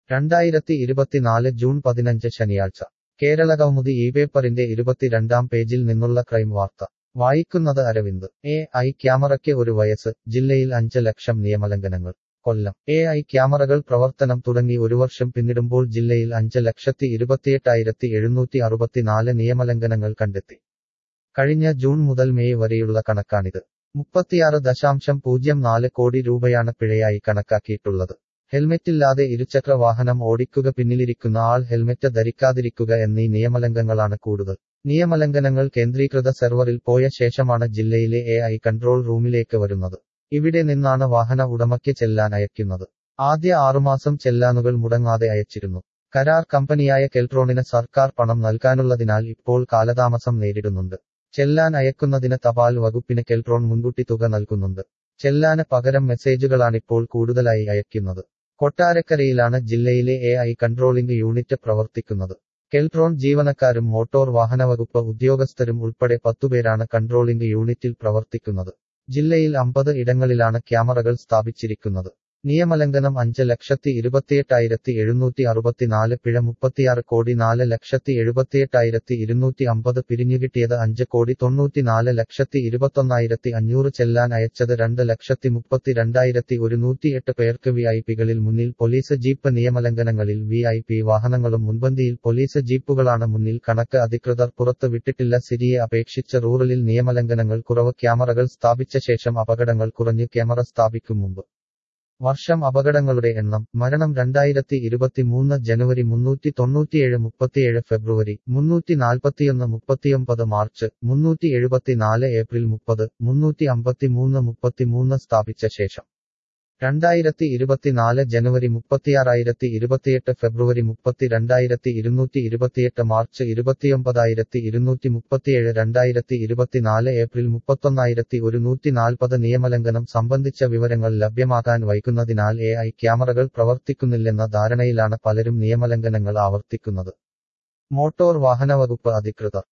രണ്ടായിരത്തി ഇരുപത്തിനാല് ജൂൺ പതിനഞ്ച് ശനിയാഴ്ച കേരളകൗമുദി ഈ പേപ്പറിന്റെ ഇരുപത്തിരണ്ടാം പേജിൽ നിന്നുള്ള ക്രൈം വാർത്ത വായിക്കുന്നത് അരവിന്ദ് എ ഐ ക്യാമറയ്ക്ക് ഒരു വയസ്സ് ജില്ലയിൽ അഞ്ച് ലക്ഷം നിയമലംഘനങ്ങൾ കൊല്ലം എ ഐ ക്യാമറകൾ പ്രവർത്തനം തുടങ്ങി ഒരു വർഷം പിന്നിടുമ്പോൾ ജില്ലയിൽ അഞ്ച് ലക്ഷത്തി ഇരുപത്തിയെട്ടായിരത്തി എഴുന്നൂറ്റി അറുപത്തിനാല് നിയമലംഘനങ്ങൾ കണ്ടെത്തി കഴിഞ്ഞ ജൂൺ മുതൽ മെയ് വരെയുള്ള കണക്കാണിത് മുപ്പത്തിയാറ് ദശാംശം പൂജ്യം നാല് കോടി രൂപയാണ് പിഴയായി കണക്കാക്കിയിട്ടുള്ളത് ഹെൽമെറ്റില്ലാതെ ഇരുചക്ര വാഹനം ഓടിക്കുക പിന്നിലിരിക്കുന്ന ആൾ ഹെൽമെറ്റ് ധരിക്കാതിരിക്കുക എന്നീ നിയമലംഘനങ്ങളാണ് കൂടുതൽ നിയമലംഘനങ്ങൾ കേന്ദ്രീകൃത സെർവറിൽ പോയ ശേഷമാണ് ജില്ലയിലെ എ ഐ കൺട്രോൾ റൂമിലേക്ക് വരുന്നത് ഇവിടെ നിന്നാണ് വാഹന ഉടമയ്ക്ക് ചെല്ലാൻ അയക്കുന്നത് ആദ്യ ആറുമാസം ചെല്ലാനുകൾ മുടങ്ങാതെ അയച്ചിരുന്നു കരാർ കമ്പനിയായ കെൽട്രോണിന് സർക്കാർ പണം നൽകാനുള്ളതിനാൽ ഇപ്പോൾ കാലതാമസം നേരിടുന്നുണ്ട് ചെല്ലാൻ അയക്കുന്നതിന് തപാൽ വകുപ്പിന് കെൽട്രോൺ മുൻകൂട്ടി തുക നൽകുന്നുണ്ട് ചെല്ലാന് പകരം മെസ്സേജുകളാണിപ്പോൾ കൂടുതലായി അയക്കുന്നത് കൊട്ടാരക്കരയിലാണ് ജില്ലയിലെ എ ഐ കൺട്രോളിംഗ് യൂണിറ്റ് പ്രവർത്തിക്കുന്നത് കെൽട്രോൺ ജീവനക്കാരും മോട്ടോർ വാഹനവകുപ്പ് ഉദ്യോഗസ്ഥരും ഉൾപ്പെടെ പത്തുപേരാണ് കൺട്രോളിംഗ് യൂണിറ്റിൽ പ്രവർത്തിക്കുന്നത് ജില്ലയിൽ അമ്പത് ഇടങ്ങളിലാണ് ക്യാമറകൾ സ്ഥാപിച്ചിരിക്കുന്നത് നിയമലംഘനം അഞ്ച് ലക്ഷത്തി ഇരുപത്തിയെട്ടായിരത്തി എഴുന്നൂറ്റി അറുപത്തിനാല് പിഴ മുപ്പത്തിയാറ് കോടി നാല് ലക്ഷത്തി എഴുപത്തിയെട്ടായിരത്തി ഇരുന്നൂറ്റി അമ്പത് പിരിഞ്ഞുകിട്ടിയത് അഞ്ച് കോടി തൊണ്ണൂറ്റിനാല് ലക്ഷത്തി ഇരുപത്തൊന്നായിരത്തി അഞ്ഞൂറ് ചെല്ലാൻ അയച്ചത് രണ്ട് ലക്ഷത്തി മുപ്പത്തിരണ്ടായിരത്തി ഒരുന്നൂറ്റിയെട്ട് പേർക്ക് വി ഐ പികളിൽ മുന്നിൽ പോലീസ് ജീപ്പ് നിയമലംഘനങ്ങളിൽ വി ഐ പി വാഹനങ്ങളും മുൻപന്തിയിൽ പോലീസ് ജീപ്പുകളാണ് മുന്നിൽ കണക്ക് അധികൃതർ പുറത്ത് വിട്ടിട്ടില്ല സിരിയെ അപേക്ഷിച്ച് റൂറലിൽ നിയമലംഘനങ്ങൾ കുറവ് ക്യാമറകൾ സ്ഥാപിച്ച ശേഷം അപകടങ്ങൾ കുറഞ്ഞു ക്യാമറ സ്ഥാപിക്കും മുമ്പ് വർഷം അപകടങ്ങളുടെ എണ്ണം മരണം രണ്ടായിരത്തി ഇരുപത്തിമൂന്ന് ജനുവരി മുന്നൂറ്റി തൊണ്ണൂറ്റിയേഴ് മുപ്പത്തിയേഴ് ഫെബ്രുവരി മുന്നൂറ്റി നാൽപ്പത്തിയൊന്ന് മുപ്പത്തിയൊമ്പത് മാർച്ച് മുന്നൂറ്റി എഴുപത്തിനാല് ഏപ്രിൽ മുപ്പത് മുന്നൂറ്റി അമ്പത്തിമൂന്ന് മുപ്പത്തിമൂന്ന് സ്ഥാപിച്ച ശേഷം രണ്ടായിരത്തി ഇരുപത്തിനാല് ജനുവരി മുപ്പത്തിയാറായിരത്തി ഇരുപത്തിയെട്ട് ഫെബ്രുവരി മുപ്പത്തി രണ്ടായിരത്തി ഇരുന്നൂറ്റി ഇരുപത്തിയെട്ട് മാർച്ച് ഇരുപത്തിയൊമ്പതായിരത്തി ഇരുന്നൂറ്റി മുപ്പത്തിയേഴ് രണ്ടായിരത്തി ഇരുപത്തിനാല് ഏപ്രിൽ മുപ്പത്തൊന്നായിരത്തി ഒരുന്നൂറ്റി നാൽപ്പത് നിയമലംഘനം സംബന്ധിച്ച വിവരങ്ങൾ ലഭ്യമാകാൻ വൈകുന്നതിനാൽ എ ഐ ക്യാമറകൾ പ്രവർത്തിക്കുന്നില്ലെന്ന ധാരണയിലാണ് പലരും നിയമലംഘനങ്ങൾ ആവർത്തിക്കുന്നത് മോട്ടോർ വാഹനവകുപ്പ് അധികൃതർ